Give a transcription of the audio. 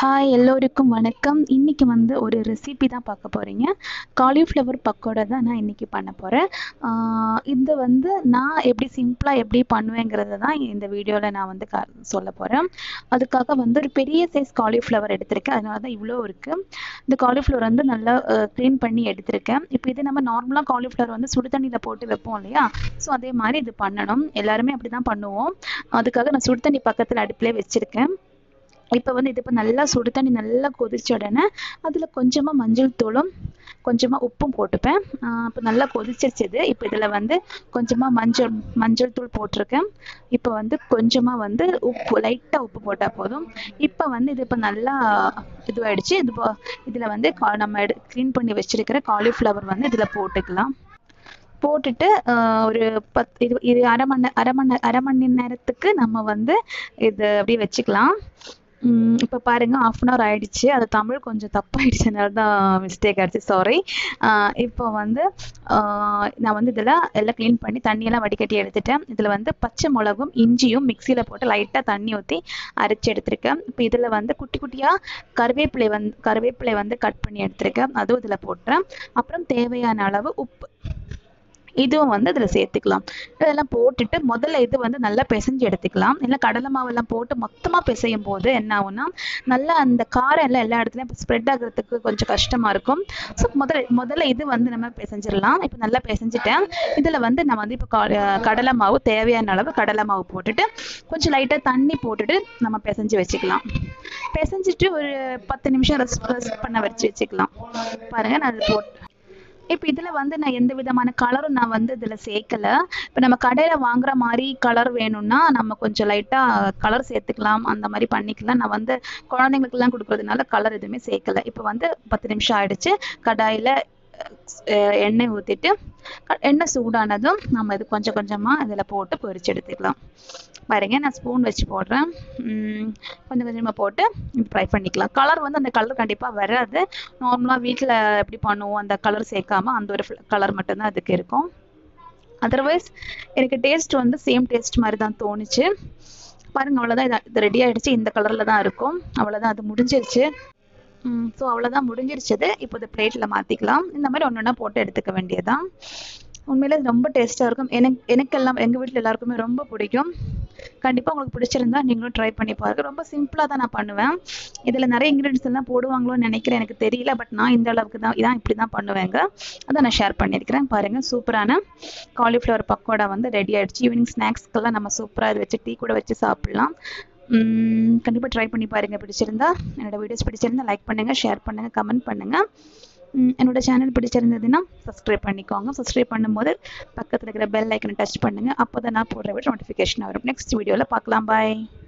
hi எல்லோருக்கும் வணக்கம் இன்னைக்கு வந்து ஒரு ரெசிபி தான் பார்க்க போகிறீங்க காலிஃப்ளவர் பக்கோடா தான் நான் இன்னைக்கு பண்ண போகிறேன் இது வந்து நான் எப்படி சிம்பிளாக எப்படி பண்ணுவேங்கிறத தான் இந்த வீடியோவில் நான் வந்து க சொல்ல போகிறேன் அதுக்காக வந்து ஒரு பெரிய சைஸ் காலிஃப்ளவர் எடுத்திருக்கேன் அதனால தான் இவ்வளோ இருக்குது இந்த காலிஃப்ளவர் வந்து நல்லா க்ளீன் பண்ணி எடுத்திருக்கேன் இப்போ இது நம்ம நார்மலாக காலிஃப்ளவர் வந்து சுடு தண்ணியில் போட்டு வைப்போம் இல்லையா ஸோ அதே மாதிரி இது பண்ணணும் எல்லாருமே அப்படி தான் பண்ணுவோம் அதுக்காக நான் சுடு தண்ணி பக்கத்தில் அடுப்பிலே வச்சுருக்கேன் இப்போ வந்து இது இப்போ நல்லா சுடு தண்ணி நல்லா கொதிச்ச உடனே அதில் கொஞ்சமாக மஞ்சள் தூளும் கொஞ்சமாக உப்பும் போட்டுப்பேன் இப்போ நல்லா கொதிச்சிருச்சு இது இப்போ இதில் வந்து கொஞ்சமாக மஞ்சள் மஞ்சள் தூள் போட்டிருக்கேன் இப்போ வந்து கொஞ்சமாக வந்து உப்பு லைட்டாக உப்பு போட்டால் போதும் இப்போ வந்து இது இப்போ நல்லா இதுவாயிடுச்சு இது இதில் வந்து நம்ம எடு க்ளீன் பண்ணி வச்சிருக்கிற காலிஃப்ளவர் வந்து இதில் போட்டுக்கலாம் போட்டுட்டு ஒரு பத் இது இது அரை மணி அரை மணி அரை மணி நேரத்துக்கு நம்ம வந்து இது அப்படியே வச்சுக்கலாம் இப்போ பாருங்க ஆஃப் அன் ஹவர் ஆயிடுச்சு அது தமிழ் கொஞ்சம் தப்பாயிடுச்சுனால தான் மிஸ்டேக் ஆயிடுச்சு சாரி இப்போ வந்து நான் வந்து இதில் எல்லாம் க்ளீன் பண்ணி தண்ணியெல்லாம் வடிகட்டி எடுத்துட்டேன் இதில் வந்து பச்சை மிளகும் இஞ்சியும் மிக்சியில் போட்டு லைட்டாக தண்ணி ஊற்றி அரைச்சி எடுத்திருக்கேன் இப்போ இதில் வந்து குட்டி குட்டியாக கருவேப்பிலை வந்து கருவேப்பிலை வந்து கட் பண்ணி எடுத்திருக்கேன் அதுவும் இதில் போட்டுறேன் அப்புறம் தேவையான அளவு உப்பு இதுவும் வந்து இதில் சேர்த்துக்கலாம் இதெல்லாம் போட்டுட்டு முதல்ல இது வந்து நல்லா பிசைஞ்சு எடுத்துக்கலாம் இல்லை கடலை மாவெல்லாம் போட்டு மொத்தமாக பிசையும் போது என்ன ஆகும்னா நல்லா அந்த காரம் எல்லாம் எல்லா இடத்துலையும் ஸ்ப்ரெட் ஆகிறதுக்கு கொஞ்சம் கஷ்டமாக இருக்கும் ஸோ முதல்ல முதல்ல இது வந்து நம்ம பிசைஞ்சிடலாம் இப்போ நல்லா பிசைஞ்சிட்டேன் இதில் வந்து நான் வந்து இப்போ கடலை மாவு தேவையான அளவு கடலை மாவு போட்டுட்டு கொஞ்சம் லைட்டாக தண்ணி போட்டுட்டு நம்ம பிசைஞ்சு வச்சுக்கலாம் பிசைஞ்சிட்டு ஒரு பத்து நிமிஷம் ரெஸ்ட் ரெஸ்ட் பண்ண வச்சு வச்சுக்கலாம் பாருங்கள் நான் அது போட்டு இப்போ இதில் வந்து நான் எந்த விதமான கலரும் நான் வந்து இதில் சேர்க்கல இப்போ நம்ம கடையில் வாங்குற மாதிரி கலர் வேணும்னா நம்ம கொஞ்சம் லைட்டாக கலர் சேர்த்துக்கலாம் அந்த மாதிரி பண்ணிக்கலாம் நான் வந்து குழந்தைங்களுக்குலாம் கொடுக்குறதுனால கலர் எதுவுமே சேர்க்கல இப்போ வந்து பத்து நிமிஷம் ஆயிடுச்சு கடாயில் எண்ணெய் ஊற்றிட்டு எண்ணெய் சூடானதும் நம்ம இது கொஞ்சம் கொஞ்சமாக இதில் போட்டு பொரிச்சு எடுத்துக்கலாம் பாருங்க நான் ஸ்பூன் வச்சு போடுறேன் கொஞ்சம் கொஞ்சமாக போட்டு ஃப்ரை பண்ணிக்கலாம் கலர் வந்து அந்த கலர் கண்டிப்பாக வராது நார்மலாக வீட்டில் எப்படி பண்ணுவோம் அந்த கலர் சேர்க்காம அந்த ஒரு கலர் மட்டும்தான் அதுக்கு இருக்கும் அதர்வைஸ் எனக்கு டேஸ்ட் வந்து சேம் டேஸ்ட் மாதிரி தான் தோணுச்சு பாருங்க அவ்வளோதான் இது இது ரெடி ஆகிடுச்சு இந்த கலரில் தான் இருக்கும் அவ்வளோதான் அது முடிஞ்சிருச்சு ஸோ அவ்வளோதான் முடிஞ்சிருச்சது இப்போ இந்த பிளேட்டில் மாற்றிக்கலாம் இந்த மாதிரி ஒன்று ஒன்றா போட்டு எடுத்துக்க வேண்டியதுதான் உண்மையிலே ரொம்ப டேஸ்ட்டாக இருக்கும் எனக்கு எனக்கு எல்லாம் எங்கள் வீட்டில் எல்லாருக்குமே ரொம்ப பிடிக்கும் கண்டிப்பாக உங்களுக்கு பிடிச்சிருந்தா நீங்களும் ட்ரை பண்ணி பாருங்க ரொம்ப சிம்பிளாக தான் நான் பண்ணுவேன் இதில் நிறைய இன்க்ரீடியன்ஸ் எல்லாம் போடுவாங்களோன்னு நினைக்கிறேன் எனக்கு தெரியல பட் நான் இந்த அளவுக்கு தான் இதான் இப்படி தான் பண்ணுவேங்க அதை நான் ஷேர் பண்ணியிருக்கிறேன் பாருங்கள் சூப்பரான காலிஃப்ளவர் பக்கோடா வந்து ரெடி ஆகிடுச்சு ஈவினிங் ஸ்நாக்ஸ்க்கெல்லாம் நம்ம சூப்பராக இதை வச்சு டீ கூட வச்சு சாப்பிட்லாம் கண்டிப்பாக ட்ரை பண்ணி பாருங்கள் பிடிச்சிருந்தா என்னோட வீடியோஸ் பிடிச்சிருந்தா லைக் பண்ணுங்கள் ஷேர் பண்ணுங்கள் கமெண்ட் பண்ணுங்கள் என்னோட சேனல் பிடிச்சிருந்ததுன்னா சப்ஸ்கிரைப் பண்ணிக்கோங்க சப்ஸ்கிரைப் பண்ணும்போது பக்கத்தில் இருக்கிற பெல் ஐக்கனை டச் பண்ணுங்கள் அப்போ தான் நான் போடுற வீடியோ நோட்டிஃபிகேஷன் வரும் நெக்ஸ்ட் வீடியோவில் பார்க்கலாம் பாய்